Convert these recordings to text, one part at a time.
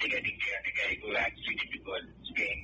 I think they are the guy who actually did the goal, Spain.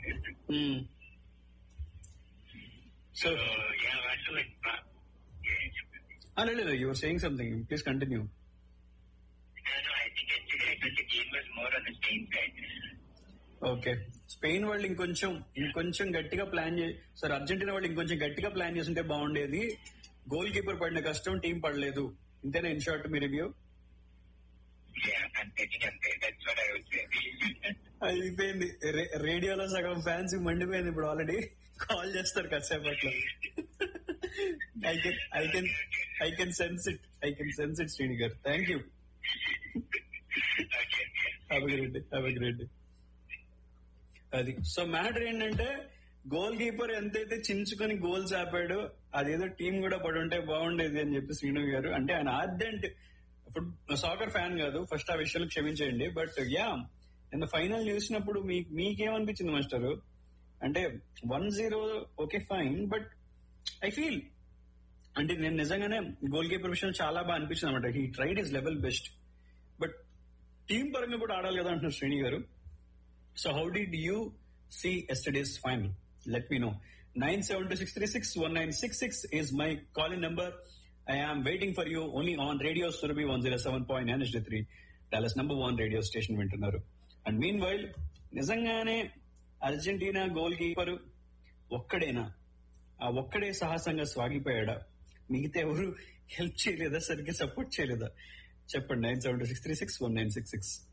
So So, yeah, వాళ్ళు uh, yeah, చెప్పండి. లేదు your saying something please continue No, no, I think actually I thought the game was more on the Spain side. Okay Spain వాళ్ళు ఇంకొంచెం ఇంకొంచెం గట్టిగా plan చే sir Argentina వాళ్ళు ఇంకొంచెం గట్టిగా ప్లాన్ చేస్తుంటే బాగుండేది గోల్ కీపర్ పడిన కష్టం టీం పడలేదు ఇంతేనా ఇన్ షార్ట్ మీ రివ్యూ Yeah, I'm getting అంతే. That's what I would say. అయిపోయింది రే- రేడియోలో సగం ఫ్యాన్స్ మండిపోయింది ఇప్పుడు ఆల్రెడీ కాల్ చేస్తారు కాసేపట్లో I can I can I can sense it I can sense it Srini garu thank you okay, yeah. Have great day have great day అది so matter ఏంటంటే goal keeper ఎంతైతే చించుకొని గోల్స్ ఆపాడో అదేదో టీం కూడా పడి ఉంటే బాగుండేది అని చెప్పి శ్రీను గారు అంటే ఆయన ఆర్డెంట్ ఇప్పుడు సాకర్ ఫ్యాన్ కాదు ఫస్ట్ ఆ విషయాలు క్షమించేయండి బట్ యా నిన్న ఫైనల్ చూసినప్పుడు మీ మీకేమనిపించింది మాస్టర్ అంటే one zero okay fine but I feel అంటే నేను నిజంగానే గోల్ కీపర్ విషయం చాలా బాగా అనిపించింది అనమాట he tried is level best but team పరంగా కూడా ఆడాలి కదా అంటున్నారు Shreni garu so how did you see yesterday's final let me know nine seven two six three six one nine six six is my calling number I am waiting for you only on radio Surabhi one zero seven point nine ST three Dallas number one radio station వింటున్నారు and meanwhile నిజంగానే Argentina goal keeper ఒక్కడేనా ఆ ఒక్కడే సాహసంగా స్వాగిపోయాడా మిగతా ఎవరు help చేయలేదా సరిగ్గా support చేయలేదా చెప్పండి nine seven two six three six one nine six six